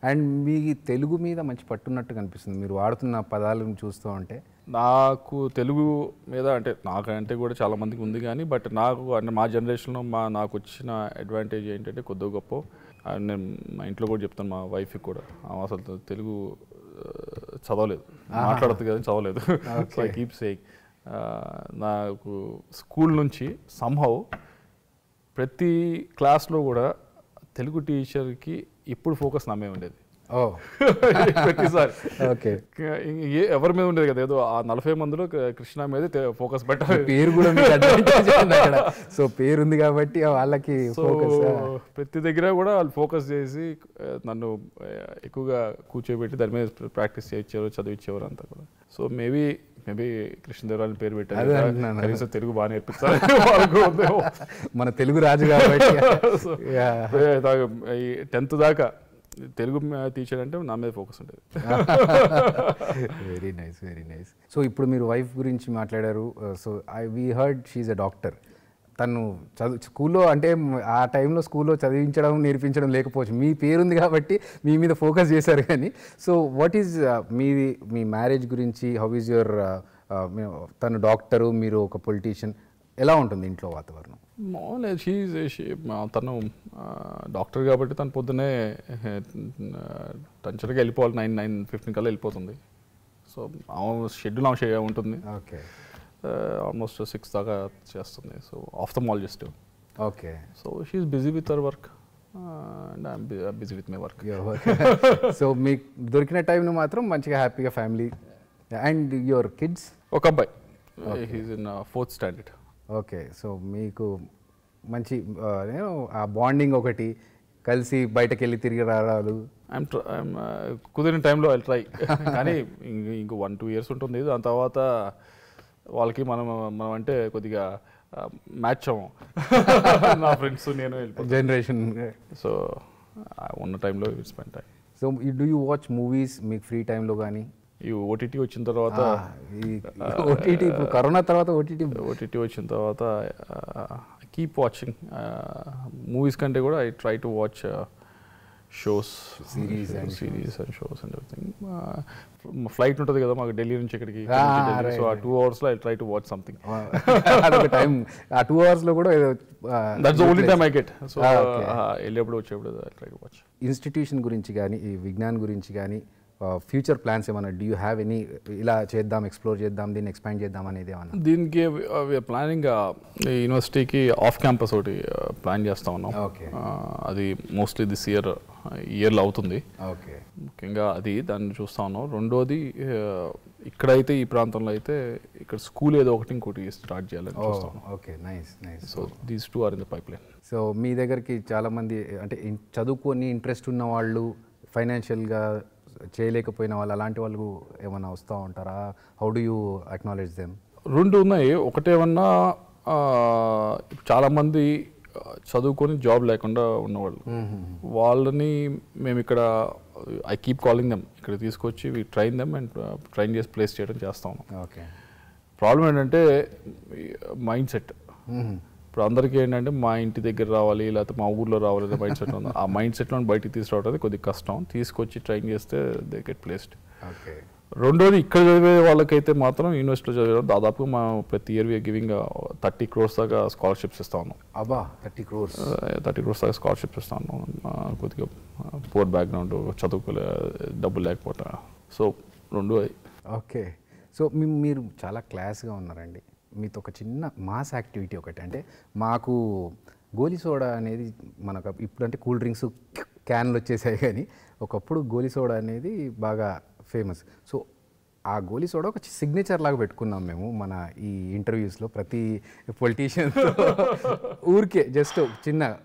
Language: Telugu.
అండ్ మీ తెలుగు మీద మంచి పట్టున్నట్టు కనిపిస్తుంది మీరు వాడుతున్న పదాలను చూస్తూ ఉంటే నాకు తెలుగు మీద అంటే నాకంటే కూడా చాలా మందికి ఉంది కానీ బట్ నాకు అంటే మా జనరేషన్లో మా నాకు వచ్చిన అడ్వాంటేజ్ ఏంటంటే కొద్దిగా గొప్ప అండ్ నేను మా ఇంట్లో కూడా చెప్తాను మా వైఫ్కి కూడా ఆమె అసలు తెలుగు ఆ, చదవలేదు మాట్లాడదు కదా చదవలేదు సో ఐ కీప్ సేయింగ్ నాకు స్కూల్ నుంచి సంహౌ ప్రతి క్లాస్లో కూడా తెలుగు టీచర్కి ఇప్పుడు ఫోకస్ నా మీద ఉండేది ఓ ప్రతిసారి ఓకే ఏ ఎవరి మీద ఉండేది కదా ఏదో ఆ నలభై మందిలో క- కృష్ణ మీద ఫోకస్ పెట్టాలి పేరు కూడా మీకు అడ్వాంటేజ్ ఉంది అక్కడ సో పేరు ఉంది కాబట్టి వాళ్ళకి సో ఫోకస్ ప్రతి దగ్గర కూడా వాళ్ళు ఫోకస్ చేసి ఆ, నన్ను ఆ, ఎక్కువగా కూర్చోబెట్టి దాని మీద ప్రాక్టీస్ చేయించారు చదివించేవారు అంతా కూడా సో మేబీ మేబీ కృష్ణదేవరాయని పేరు పెట్టారు అదే కదా, అంటున్నాను. కనీసం తెలుగు బాగా నేర్పిస్తారు వాళ్ళకు ఉందేమో. మన తెలుగు రాజు కాబట్టి Yeah. టెన్త్ దాకా తెలుగు టీచర్ అంటే నా మీద ఫోకస్ ఉండేది very nice very nice so ఇప్పుడు మీరు వైఫ్ గురించి మాట్లాడారు so I we heard she a doctor తను చదువు స్కూల్లో అంటే మ్, ఆ టైంలో స్కూల్లో చదివించడం నేర్పించడం లేకపోవచ్చు మీ పేరుంది కాబట్టి మీ మీద ఫోకస్ చేశారు కానీ సో వాట్ ఈజ్ మీ మీ మ్యారేజ్ గురించి హౌ ఈజ్ యువర్ తను డాక్టరు మీరు ఒక పొలిటీషియన్ ఎలా ఉంటుంది ఇంట్లో వాతావరణం లేదు షీ తను డాక్టర్ కాబట్టి తను పొద్దునే టంచర్గా వెళ్ళిపోవాలి నైన్ నైన్ ఫిఫ్టీన్ కల్లా వెళ్ళిపోతుంది సో ఆమె షెడ్యూల్ ఆమె షే- ఉంటుంది ఓకే ఆల్మోస్ట్ సిక్స్ దాకా చేస్తుంది so ophthalmologist okay so she's busy with our work and I'm busy with my work so మీకు దొరికిన టైంను మాత్రం మంచిగా హ్యాపీగా ఫ్యామిలీ అండ్ యువర్ కిడ్స్ ఒక అబ్బాయి he's in fourth standard okay so మీకు మంచి ఆ, నేను ఆ బాండింగ్ ఒకటి కలిసి బయటకు వెళ్ళి తిరిగి రావడాలు ఐఎమ్ ఐఎమ్ కుదిరిన టైంలో ఐ ట్రై కానీ ఇంక- ఇంకో వన్ టూ ఇయర్స్ ఉంటుంది దాని తర్వాత వాళ్ళకి మనం మనం అంటే కొద్దిగా మ్యాచ్ అవ్వం నా ఫ్రెండ్స్ నేను వెళ్ళిపోతాను జనరేషన్ సో ఉన్న టైంలో spend time so do you watch movies మీకు ఫ్రీ టైంలో కానీ ఈ ఓటీటీ వచ్చిన తర్వాత ఓటీటీ ఇప్పుడు కరోనా తర్వాత ఓటీటీ ఓటీటీ వచ్చిన తర్వాత కీప్ వాచింగ్ మూవీస్ కంటే కూడా I try to watch shows Series and series and shows and everything flight ఉంటుంది కదా మాకు ఢిల్లీ నుంచి ఇక్కడికి Ah, so ah right, two అవర్స్లో I try to watch something అదొక టైం ఆ టూ అవర్స్లో కూడా ఏదో that's only time I get so Ah, okay. వెళ్ళేప్పుడు వచ్చేప్పుడు I try to watch institution గురించి కానీ ఈ విజ్ఞాన్ గురించి కానీ ఫ్యూచర్ ప్లాన్స్ ఏమన్నా డూ యూ హ్యావ్ ఎనీ ఇలా చేద్దాం ఎక్స్ప్లోర్ చేద్దాం దీన్ని ఎక్స్పాండ్ చేద్దాం అనేది ఏమన్నా దీనికి ప్లానింగ్ యూనివర్సిటీకి ఆఫ్ క్యాంపస్ ఒకటి ప్లాన్ చేస్తా ఉన్నాం Okay. Uh, అది మోస్ట్లీ దిస్ ఇయర్ ఇయర్లో అవుతుంది ఓకే ముఖ్యంగా అది దాన్ని చూస్తా ఉన్నాం రెండోది uh, ఇక్కడైతే ఈ ప్రాంతంలో అయితే ఇక్కడ స్కూల్ ఏదో ఒకటి ఇంకోటి స్టార్ట్ చేయాలని చూస్తా ఉన్నాం okay nice nice so these two are in the pipeline so మీ దగ్గరికి చాలామంది అంటే ఇన్- చదువుకొని ఇంట్రెస్ట్ ఉన్న వాళ్ళు ఫైనాన్షియల్గా చేయలేకపోయిన వాళ్ళు అలాంటి వాళ్ళు ఏమైనా వస్తూ ఉంటారా how do you acknowledge them రెండు ఉన్నాయి ఒకటేమన్నా ఆ, చాలామంది ఆ, చదువుకొని జాబ్ లేకుండా ఉన్నవాళ్ళు వాళ్ళని మేము ఇక్కడ ఐ కీప్ కాలింగ్ దెమ్ ఇక్కడ తీసుకొచ్చి we train them and train చేసి ప్లేస్ చేయడం చేస్తా ఉన్నాం ఓకే ప్రాబ్లం ఏంటంటే మైండ్ సెట్ ఇప్పుడు అందరికీ ఏంటంటే మా ఇంటి దగ్గర రావాలి లేకపోతే మా ఊర్లో రావాలి అనే మైండ్ సెట్ ఉంది ఆ మైండ్ సెట్లో బయటికి తీసుకురావడం కొద్దిగా కష్టం తీసుకొచ్చి ట్రైన్ చేస్తే దే గెట్ ప్లేస్డ్ ఓకే రెండోది ఇక్కడ చదివే వాళ్ళకైతే మాత్రం యూనివర్సిటీలో చదివే దాదాపుగా మనం ప్రతి year we're giving thirty crores దాకా స్కాలర్షిప్స్ ఇస్తా ఉన్నాం అబ్బా థర్టీ క్రోర్స్ థర్టీ క్రోర్స్ దాకా స్కాలర్షిప్స్ ఇస్తా ఉన్నాం ఆ, కొద్దిగా పూర్ బ్యాక్గ్రౌండ్ చదువుకోలే డబ్బులు లేకపోతే సో రెండు అయి ఓకే సో మీ మీరు చాలా క్లాస్గా ఉన్నారండి మీతో ఒక చిన్న మాస్ యాక్టివిటీ ఒకటి అంటే మాకు గోలీ సోడా అనేది మనకు ఇప్పుడంటే కూల్ డ్రింక్స్ క్యాన్లు వచ్చేసాయి కానీ ఒకప్పుడు గోలీ సోడా అనేది బాగా ఫేమస్ సో ఆ గోలీ సోడా ఒక సిగ్నేచర్ లాగా పెట్టుకున్నాం మేము మన ఈ ఇంటర్వ్యూస్లో ప్రతి పొలిటీషియన్ ఊరికే జస్ట్ చిన్న